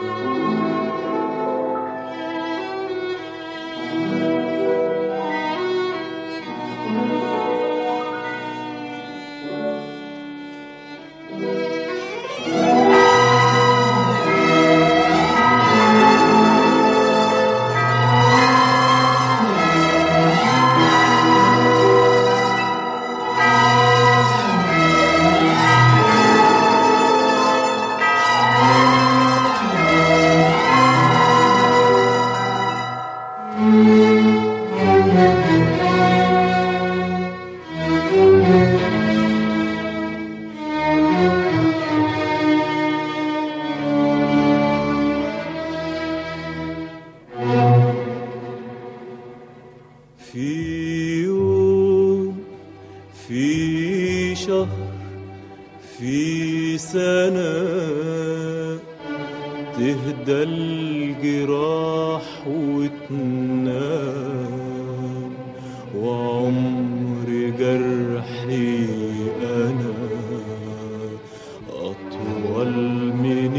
في يوم في شهر في سنة تهدى الجراح وتنام وعمر جرحي أنا أطول من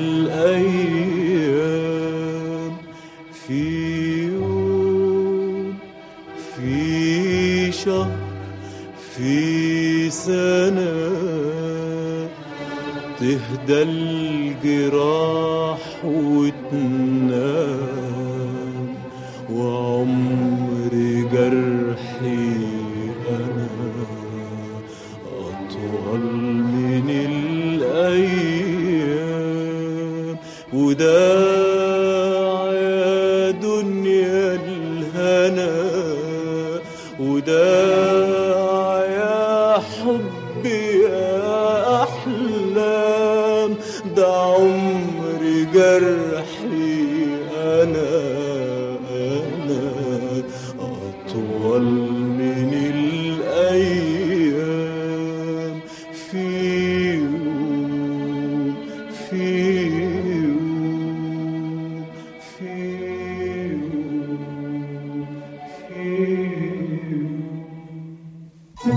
الأيام في يوم في شهر في سنة تهدى الجراح وتنام وعمر جرحي أنا أطول من الأيام وداع يا دنيا الهنا وداع يا حبي يا أحلام ده عمر جرحي أنا أنا أطول من الأيام في يوم في يوم في يوم في يوم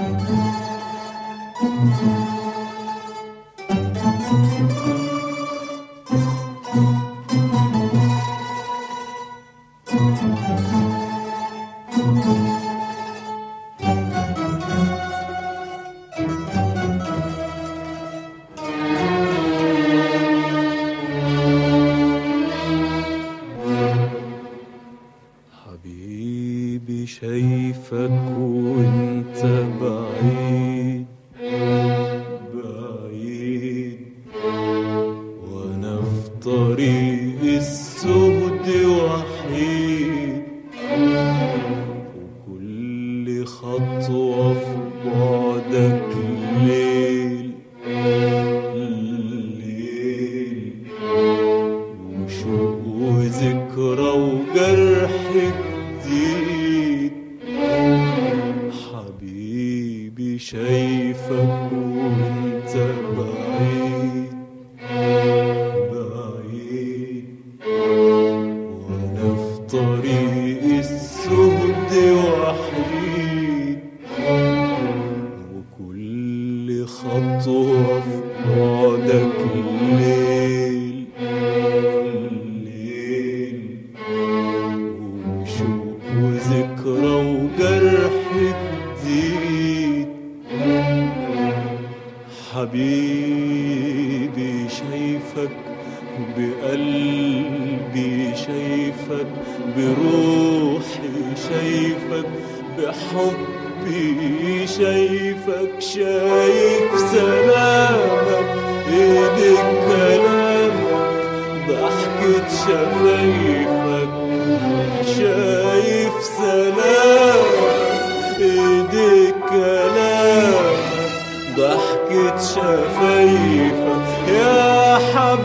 حبيبي شايفك وانت بعيد بعيد وانا في طريق السهد وحيد وكل خطوة في بعدك ليل الليل وشوق وذكرى وجرح جديد حبيبي شايفك وانت بعيد بعيد وانا في طريق السهد وحيد وكل خطوة في بعدك الليل الليل وشوق وذكرى وجرح جديد حبيبي شايفك بقلبي شايفك بروحي شايفك بحبي شايفك شايف سلامك ايدك كلامك ضحكة شفايفك شايف سلامك ايدك كلامك ضحكة شفايفك يا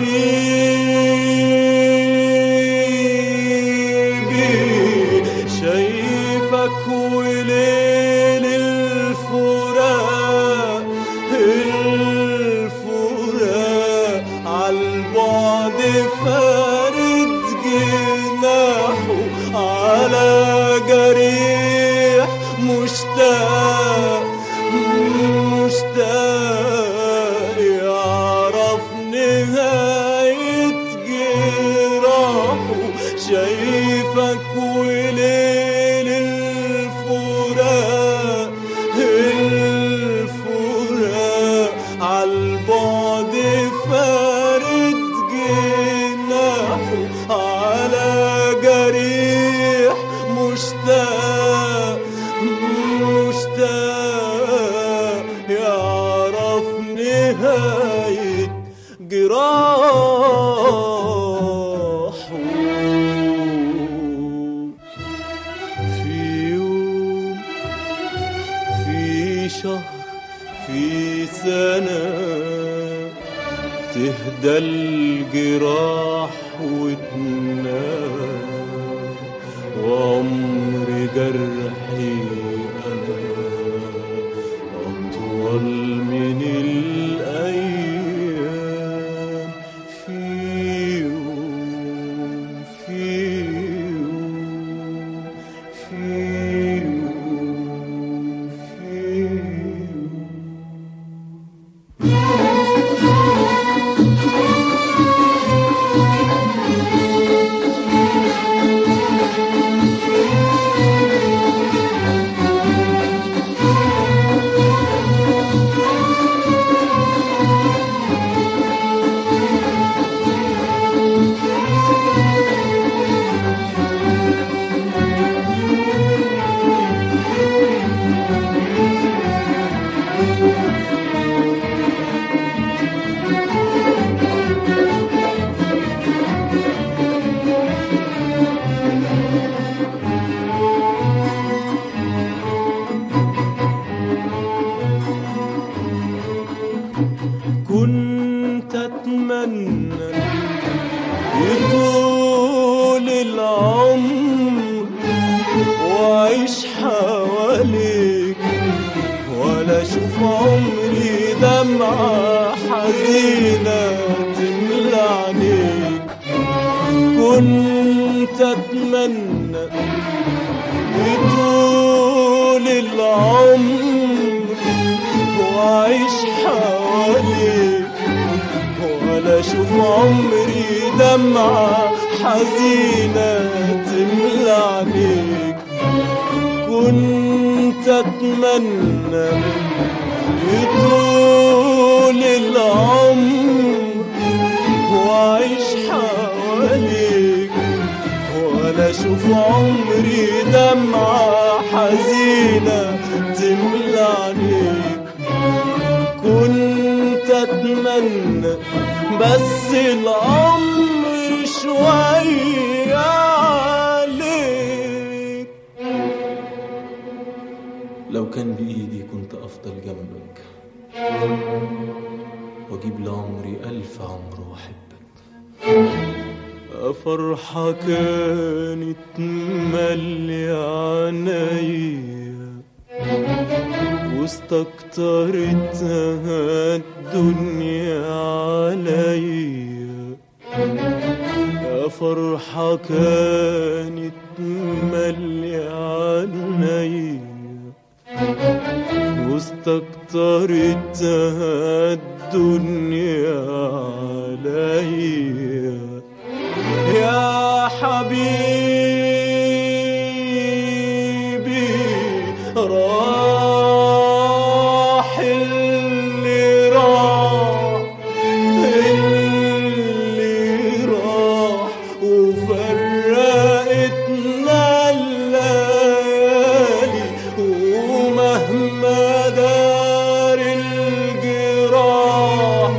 حبيبي شايفك وليل الفراق الفراق عالبعد فارد جناحه على جريح مشتاق مشتاق يعرف نهاية البعد فارد جناحه على جريح مشتاق مشتاق يعرف نهاية جراحه في يوم في شهر في سنة تهدى الجراح وتنام وعمر جرحي أنا أطول من الأيام في يوم في يوم في يوم في يوم كنت اتمنى يطول العمر واعيش حواليك ولا اشوف عمري دمعة حزينة تملى عينيك كنت اتمنى يطول العمر واعيش حواليك ولا اشوف عمري دمعة حزينة تملى عينيك كنت اتمنى يطول العمر واعيش حواليك ولا اشوف عمري دمعة حزينة تملى عينيك كنت اتمنى بس العمر شوية عليك لو كان بإيدي كنت أفضل جنبك وأجيب لعمري ألف عمر وأحبك فرحة كانت ملية عينيا واستكترتها الدنيا عليا يا فرحة كانت ملية عينيا واستكترتها الدنيا عليا يا حبيبي راح اللي راح اللي راح وفرقتنا الليالي ومهما دار الجراح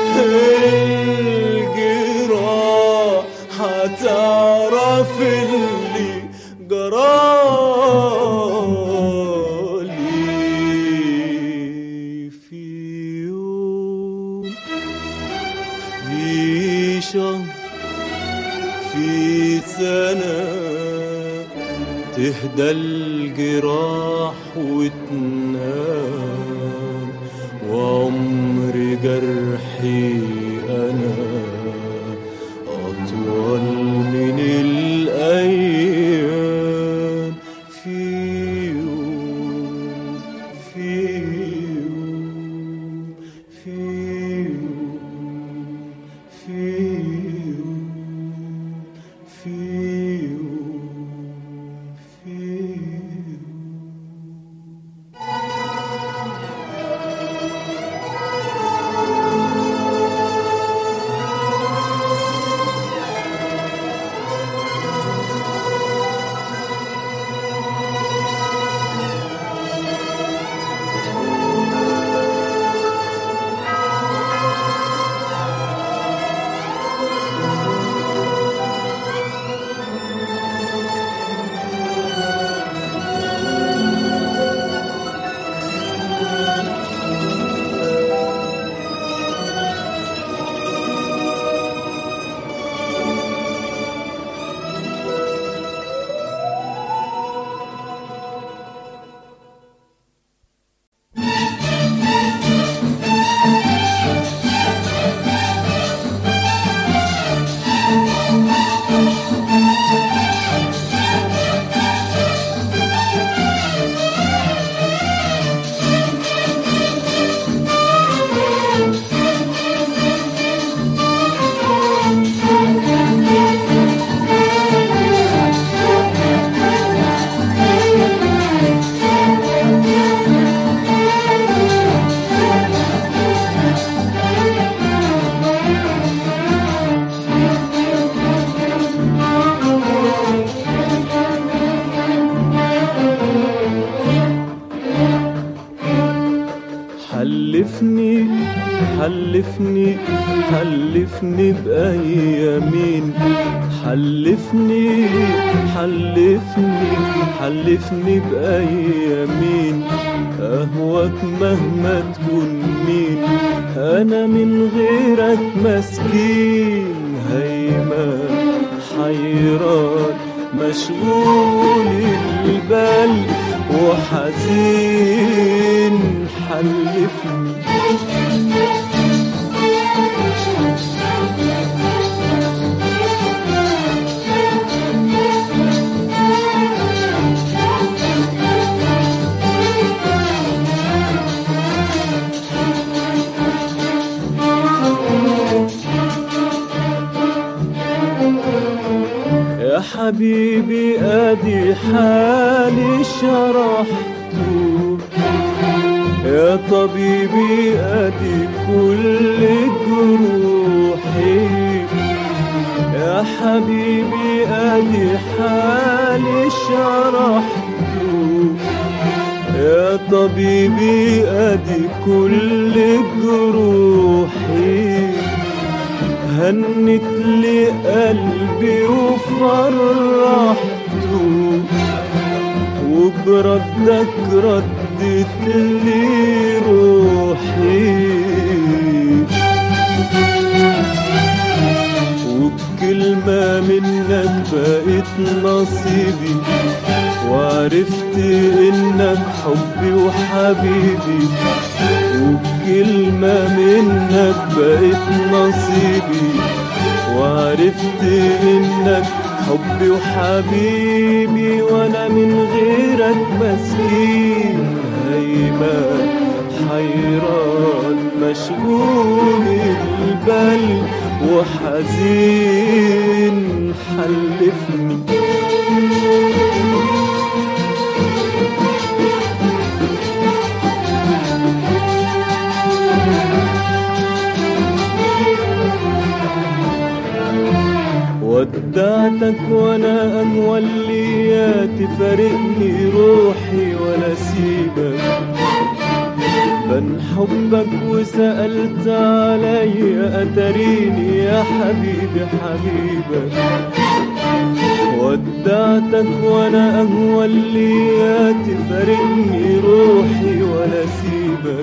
الجراح هتعرف اللي جرالي في يوم في شهر في سنة تهدى الجراح وتنام وعمر جرحي أنا أطول من الأيام في يوم في يوم في يوم في يوم في يوم في يوم حلفني حلفني بأيامين حلفني حلفني حلفني بأيامين أهواك مهما تكون مين أنا من غيرك مسكين هيمان حيران مشغول البال وحزين حلفني يا حبيبي ادي حالي شرحته يا طبيبي ادي كل جروحي يا حبيبي ادي حالي شرحته يا طبيبي ادي كل جروحي هنت لي قلبي وفرحته وبردك ردت لي روحي وبكلمة منك بقيت نصيبي وعرفت انك حبي وحبيبي وبكلمة منك بقيت نصيبي وعرفت انك حبي وحبيبي وانا من غيرك مسكين هيمان حيران مشغول البال وحزين حلفني ودعتك وانا اموليات تفارقني روحي ولا سيبك بن حبك وسألت علي أتريني يا حبيبي حبيبك ودعتك وانا اموليات تفارقني روحي ولا سيبك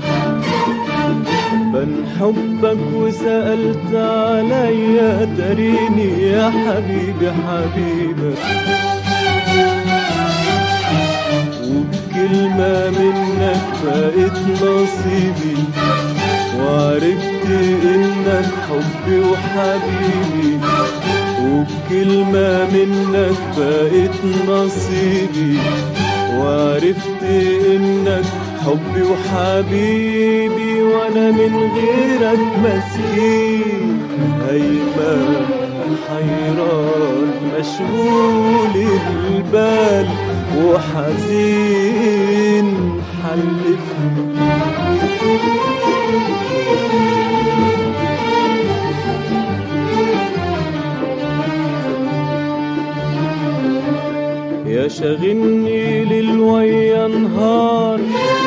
بن حبك وسألت علي تريني يا حبيبي حبيبك وبكلمة منك بقيت نصيبي وعرفت انك حبي وحبيبي وبكلمة منك بقيت نصيبي وعرفت انك حبي وحبيبي وانا من غيرك مسكين هيمان حيران مشغول البال وحزين حلفني يا شاغلني ليل ويا نهار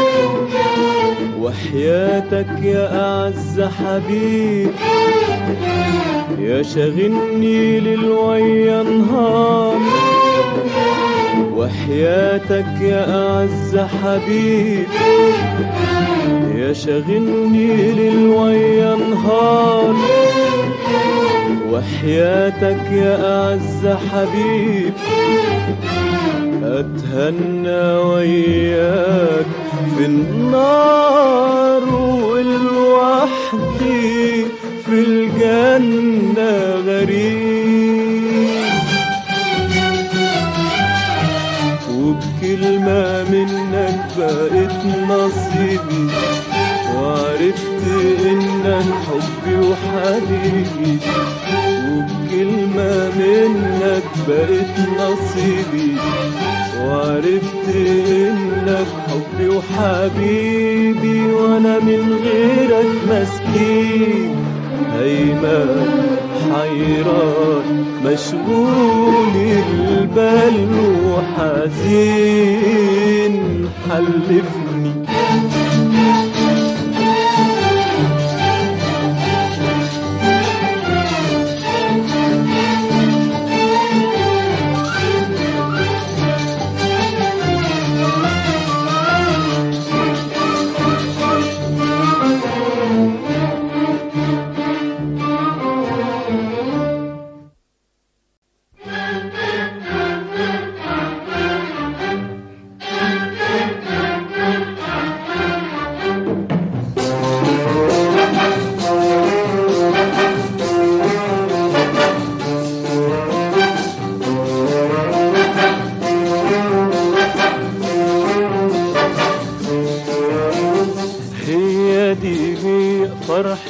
وحياتك يا أعز حبيب يا شاغلني ليل ويا نهار وحياتك يا أعز حبيب يا شاغلني ليل ويا نهار وحياتك يا أعز حبيب أتهنى وياك في النار والوحدي في الجنة غريب وبكلمة منك بقيت نصيبي وعرفت انك حبي وحبيبي وبكلمة منك بقيت نصيبي وعرفت انك حبي وحبيبي وانا من غيرك مسكين هيمان حيران مشغول البال وحزين حلفني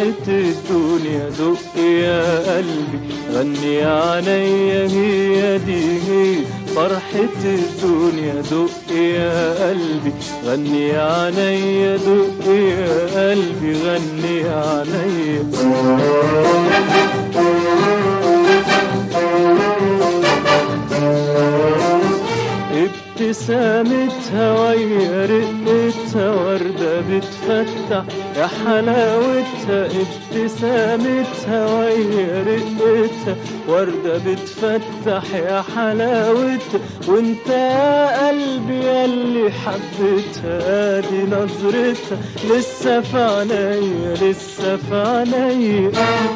فرحة الدنيا دق يا قلبي غني يا عينيا هي دي هي فرحة الدنيا دق يا قلبي غني يا عينيا دق يا قلبي غني يا عينيا ابتسامتها ويا رقتها وردة بتفتح يا حلاوتها ابتسامتها ويا رقتها وردة بتفتح يا حلاوتها وانت يا قلبي ياللي حبيتها ادي نظرتها لسه في عينيا لسه في عينيا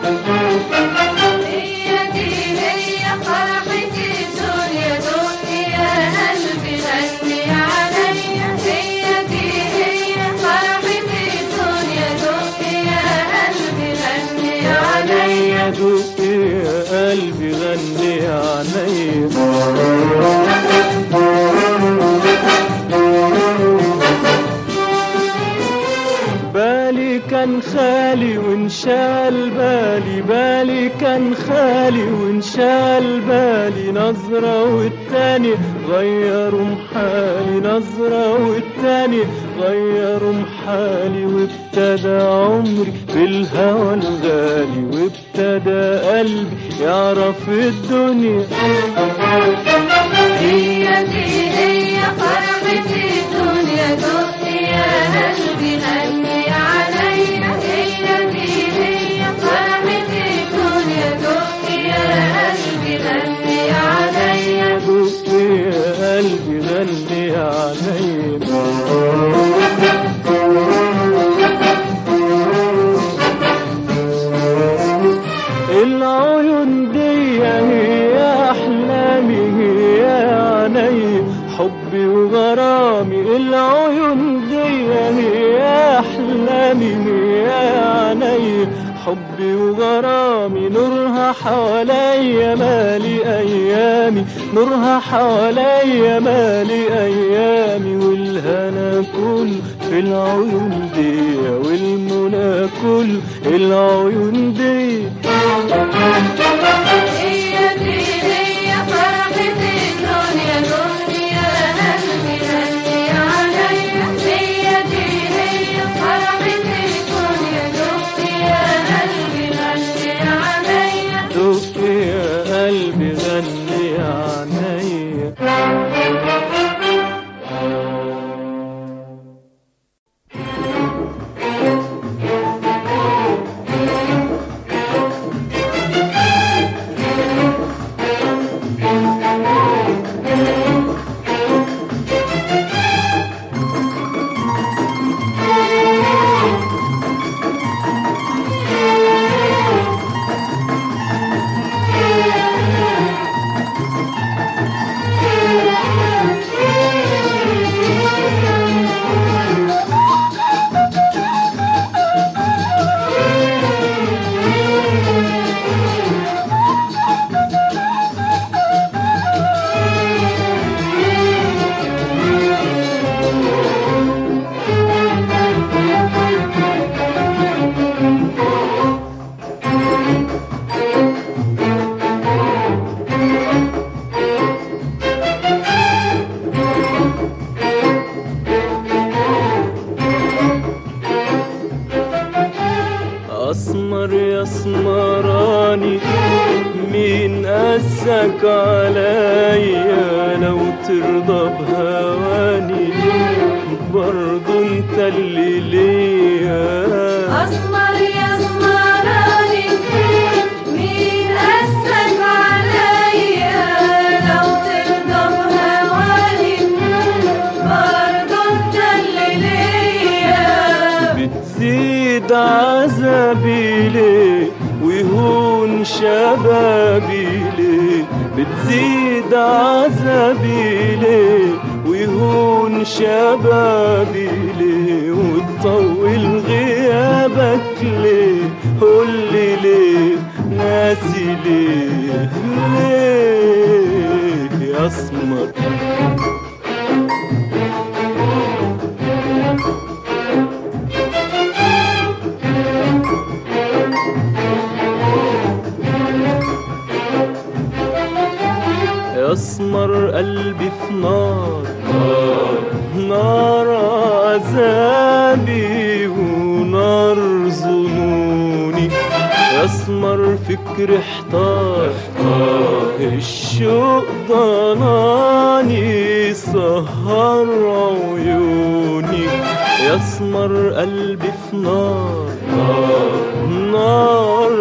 هي دي هي فرحة الدنيا دق يا قلبي غني عليا هي دي هي فرحة الدنيا دق يا قلبي غني عليا عليا دق يا قلبي غني عليا بالي كان خالي وانشال بالي بالي كان خالي وانشال بالي نظرة والتاني غيروا محالي نظرة والتاني غيروا محالي وابتدى عمري بالهوى الغالي وابتدى قلبي يعرف الدنيا هي دي هي فرحة الدنيا دق يا قلبي غني عليا هي دي هي فرحة الدنيا دق يا قلبي غني عليا دق يا قلبي غني عليا العيون دي هي احلامي هي عيني حبي وغرامي العيون دي هي احلامي هي عيني حبي وغرامي نورها حواليا مالي ايامي نورها حواليا مالي ايامي والهنا كله في العيون دي والمنى كله العيون دي هي دي هي فرحة الدنيا دق يا قلبي غني عليا هي دي هي فرحة الدنيا دق يا قلبي غني عليا دق يا قلبي غني عينيا اسمر يا اسمراني مين قاسك عليا لو ترضى بهواني برضو انت اللي ليا أسمر يا اسمراني مين قاسك عليا لو ترضى بهواني برضه انت اللي ليا بتزيد عذابي ليه ويهون شبابي ليه بتزيد عذابي ليه ويهون شبابي ليه وتطول غيابك ليه قولي ليه ناسي ليه ليه يا اسمر يسمر قلبي في نار نار عذابي ونار ظنوني يسمر فكر احتار الشوق ضناني سهر عيوني يسمر قلبي في نار نار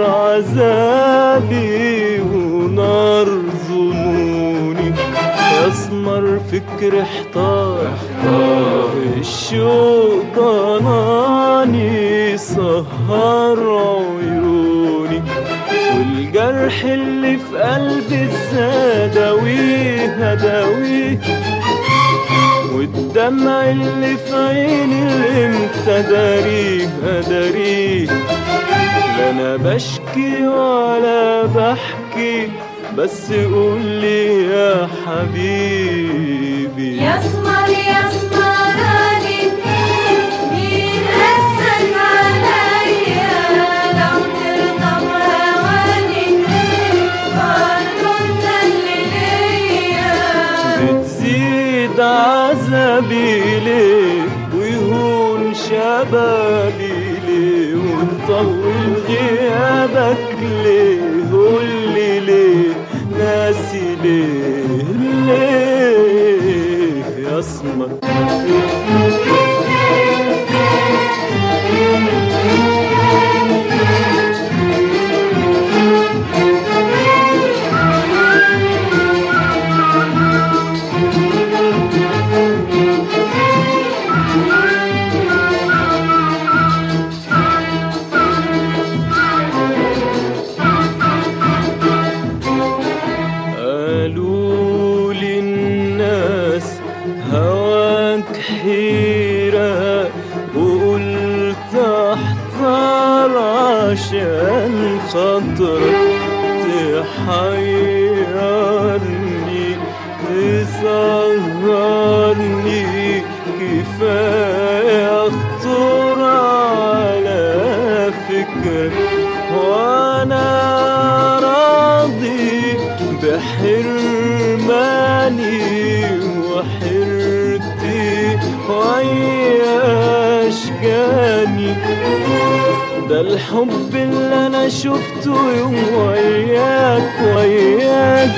عذابي ونار ظنوني يسمر فكر احتار الشوق ضناني سهر عيوني والجرح اللي في قلبي ازاي اداويه اداويه والدمع اللي في عيني امتى داريه اداريه لا انا بشكي ولا بحكي بس قول لي يا حبيبي يسمر يسمراني مين قاسك عليا لو ترضى بهواني برضه انت اللي ليا بتزيد عذابي ليه ويهون شبابي ليه ونطول غيابك ليه قولي ليه ناسي ليه ليه يا اسمر قالوا لي الناس هواك حيرة وقلت احتار عشان خاطرك تحيرني تسهرني كفاية اخطر على فكرك وانا راضي بحرماني وحرتي ويا اشجاني ده الحب اللي انا شفته يوم وياك وياك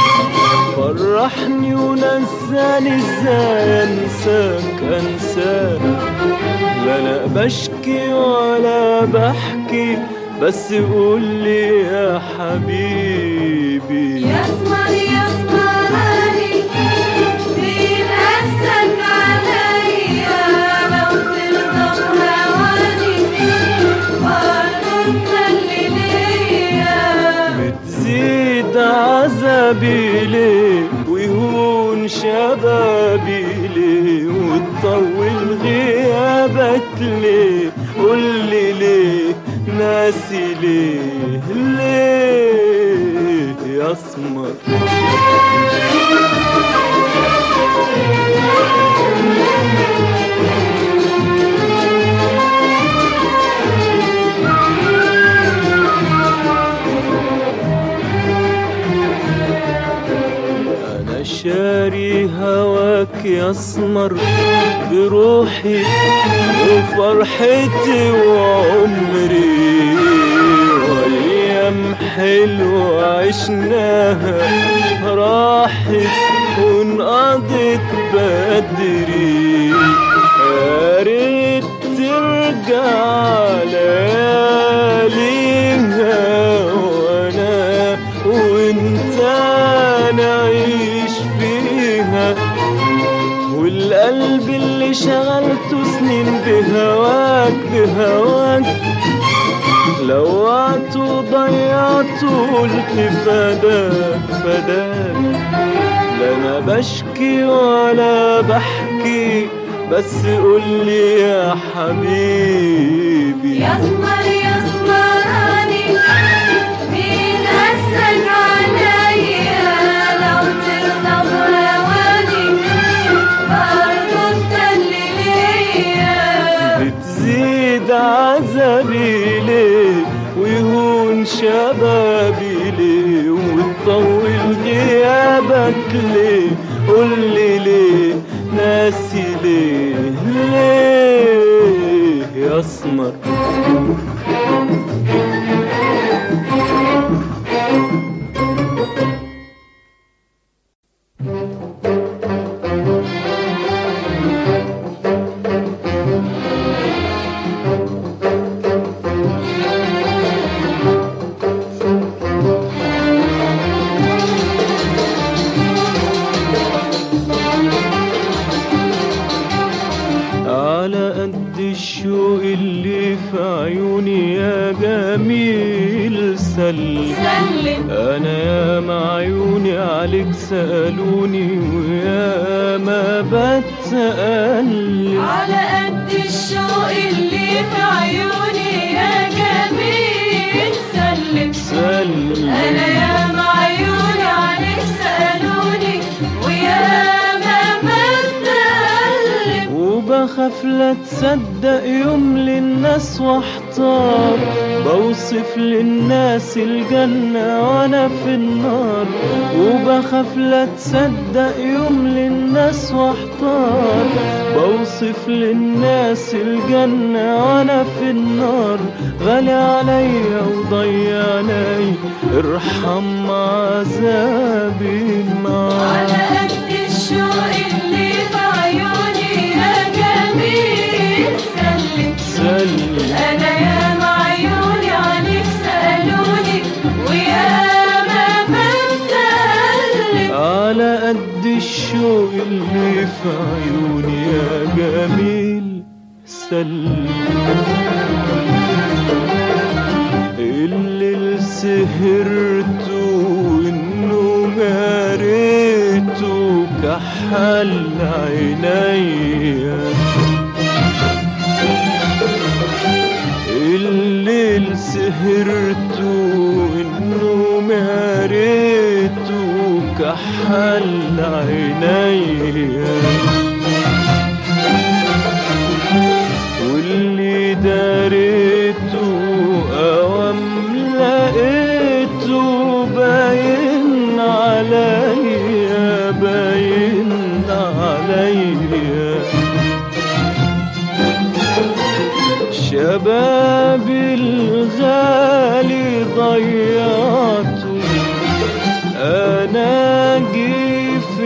فرحني ونساني ازاي انساك انساك لا انا بشكي ولا بحكي بس قول لي يا حبيبي يسمر يسمراني مين قاسك عليا لو ترضى بهواني برضه انت اللي ليا بتزيد عذابي ليه ويهون شبابي ليه وتطول غيابك ليه قولي ليه ناسي ليه ليه يا اسمر انا شاري هواك يا اسمر بروحي وفرحتي وعمري وايام حلوه عشناها راحت وانقضت بدري يا ريت ترجع لياليها وانا وانت نعيش فيها والقلب اللي شغلته سنين بهواك بهواك لوعته وضيعته قلت فداك فداك لا انا بشكي ولا بحكي بس قولي يا حبيبي يسمر يسمراني مين قاسك عليا لو ترضى بهواني برضه انت اللي ليا بتزيد عذابي ليه ويهون من شبابي ليه وتطول غيابك ليه قولي ليه ناسي ليه ليه يا اسمر على قد الشوق اللي في عيوني يا جميل سلم سلم انا يا ما عيوني عليك سألوني ويا ما بتسأل على قد الشوق اللي في عيوني يا جميل سلم سلم انا يا معيوني عليك سألوني ويا ما بتقلب وبخاف لا تصدق يوم للناس واحتار بوصف للناس الجنة وانا في النار وبخاف لا تصدق يوم للناس واحتار بوصف للناس الجنة وانا في النار غالي عليا وضيعني ارحم عذابي على معاك قد الشوق اللي في عيوني يا جميل سلم سلم انا يا معيوني عليك سألوني ويا ما بتقلب على قد الشوق اللي في عيوني يا جميل سلم اللي سهرته انه ماريته كحل عينيا الليل سهرته انه ماريته كحل عينيا واللي داريته اوام لقيته باين عليا باين عليا شبابي الغالي ضيعته انا جي في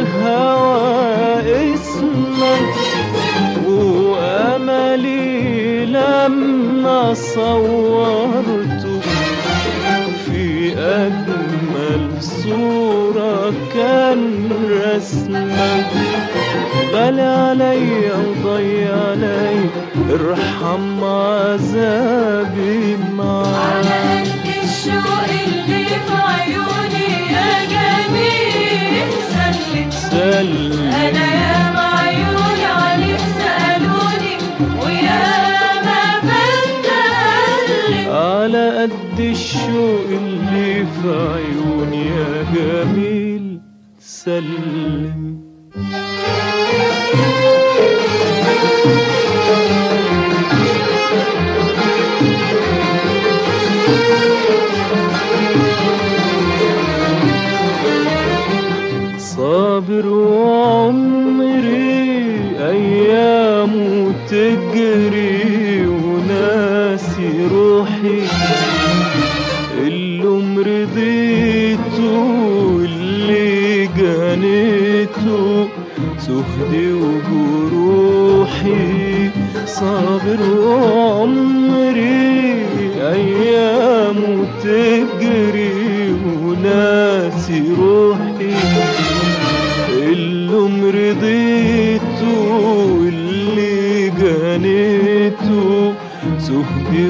الهوى اسمك واملي لما صورته في اجمل صوره كان رسمك غالي عليا وضيع علي ارحم عذابي على معاك قد الشوق اللي في عيوني يا جميل سلم سلم أنا يا معيوني عليك سألوني ويا ما بتقلب على قد الشوق اللي في عيوني يا جميل سلم صابر وعمري أيامه تجري وناسي روحي اللي مرضيته اللي جنيته سهدي وجروحي صابر وعمري أيامه تجري وناسي روحي اللي مرضيته اللي جنيته سهدي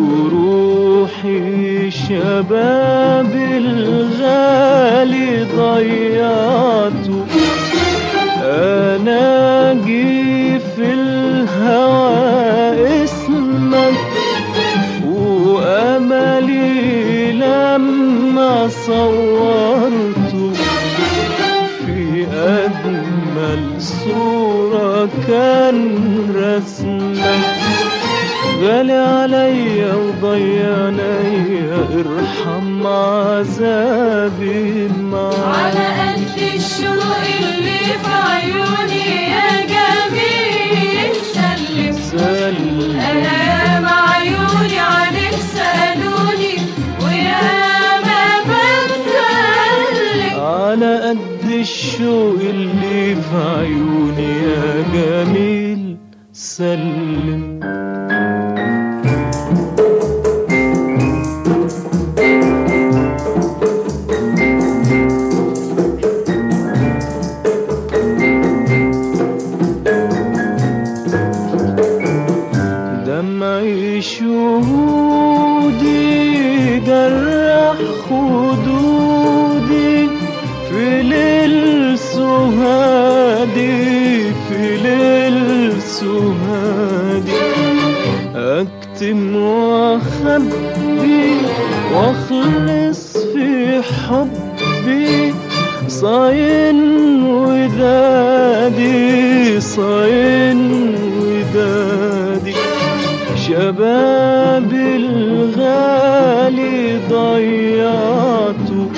وجروحي شباب الغالي ضيعته انا جي في الهوى اسمك واملي لما صورته في أجمل صورة كان رسمك غالي عليا وضيعني ارحم عذابي معاك على قد الشوق اللي في عيوني يا جميل سلم سلم انا يا معيوني عليك سألوني ويا ما بتكلم على قد الشوق اللي في عيوني يا جميل سلم دمعي شهودي جرح خدودي في ليل سهادي في ليل سهادي اكتم واخبي واخلص في حبي صاين ودادي صاين ودادي شباب الغالي ضيعته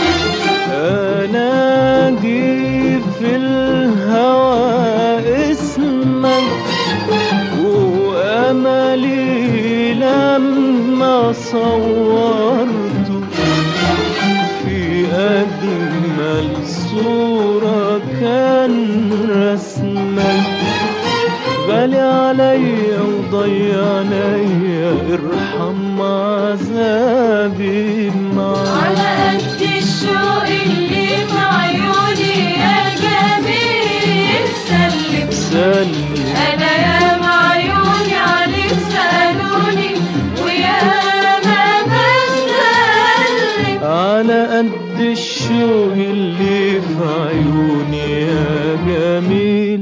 انا جي في الهوى اسمك واملي لما صورته في اجمل صوره كان رسمك غالي عليا وضيعني ارحم عذابي معاك على قد الشوق اللي في عيوني يا جميل سلم سلم انا يا معيوني عليك سألوني ويا ما بتكلم على قد الشوق اللي في عيوني يا جميل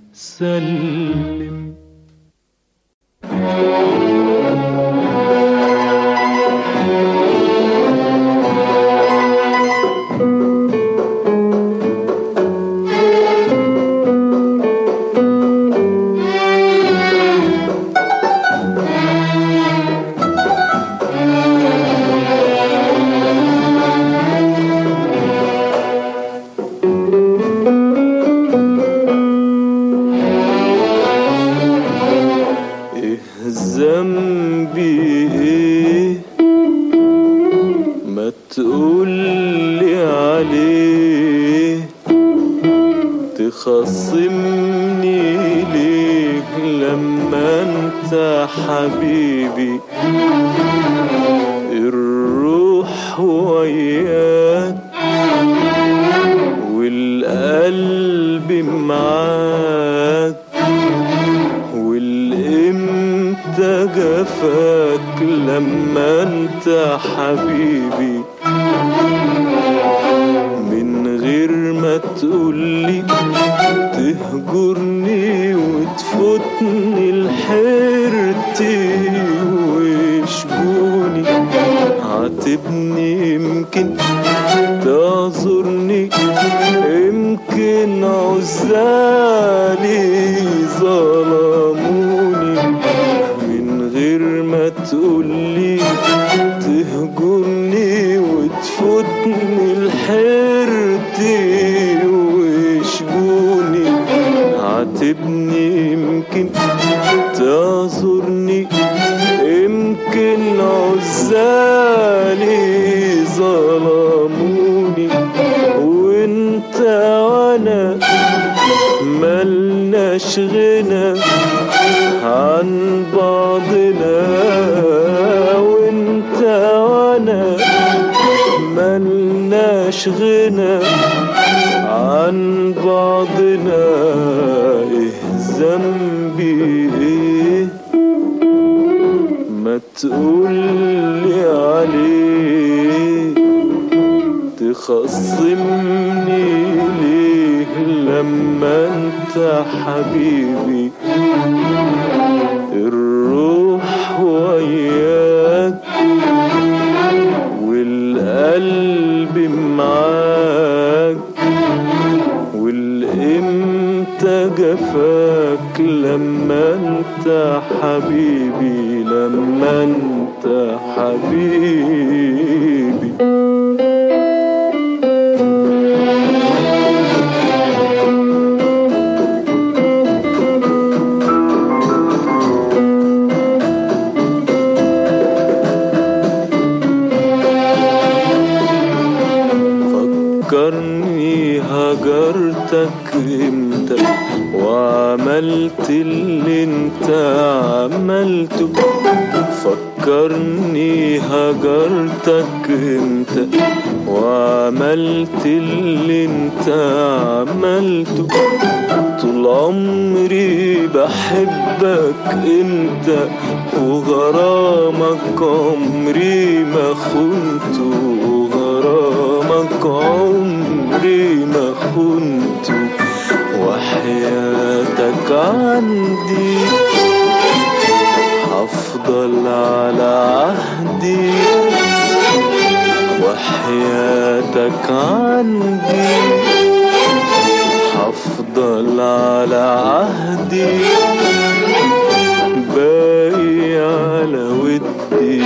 سلم ايه ذنبي ايه ما تقولي عليه تخصمني ليك لما انت حبيبي الروح وياك والقلب معاك والامتى جفاك لما انت حبيبي من غير ما تقولي تهجرني وتفوتني لحيرتي وشجوني عاتبني يمكن تعذرني يمكن عزالي ظلموني من غير ما تقولي تهجرني وتفوتني لحيرتي وشجوني عاتبني يمكن تعذرني يمكن عزالي ظلموني وانت وانا ملناش غنى عن بعضنا وانت وانا ملناش غنى عن بعضنا ايه ذنبي ايه ما تقولي عليه تخصمني ليه لما انت حبيبي الروح وياك والقلب معاك والامتى جفاك لما انت حبيبي حبيبي فكرني هجرتك امتى وعملت اللي انت عملته فكرني هجرتك امتى وعملت اللي انت عملته طول عمري بحبك انت وغرامك عمري ما خنته وغرامك عمري ما خنته وحياتك عندي هفضل على عهدي وحياتك عندي هفضل على عهدي باقي على ودي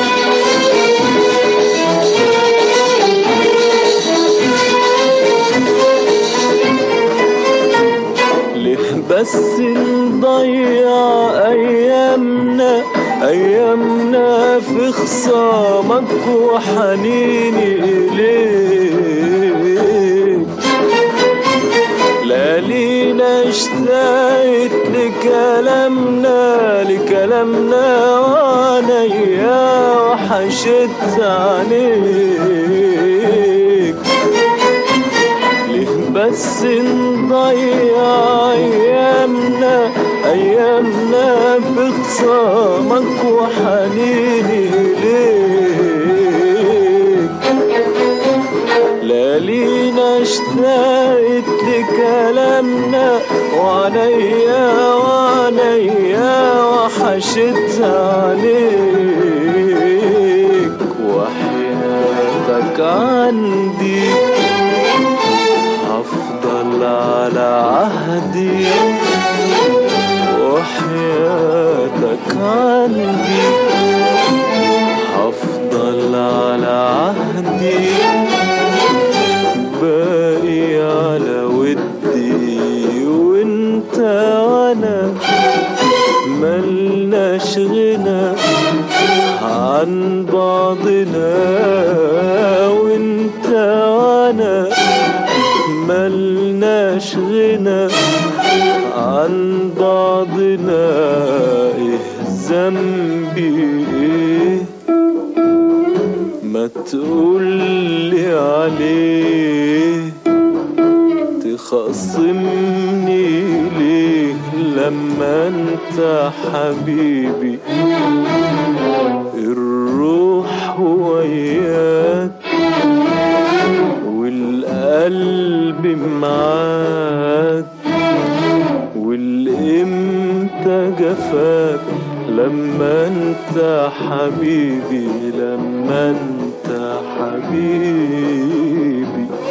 ليه بس نضيع ايامنا ايامنا في خصامك وحنيني اليك لا لينا اشتقت لكلامنا لكلامنا وعينيا وحشت عليك ليه بس نضيع ايامنا ايامنا في خصامك وحنيني ليك لا لينا اشتقت لكلامنا وعليا وعليا وحشت عليك وحياتك عندي هفضل على عهدي وحياتك عندي هفضل على عهدي باقي على ودي وانت وانا ملناش غنى عن بعضنا وانت وانا ملناش غنى عن بعضنا ايه ذنبي ايه ما تقولي عليه تخصمني ليه لما انت حبيبي الروح وياك والقلب معاك والامتى جفاك لما انت حبيبي لما انت حبيبي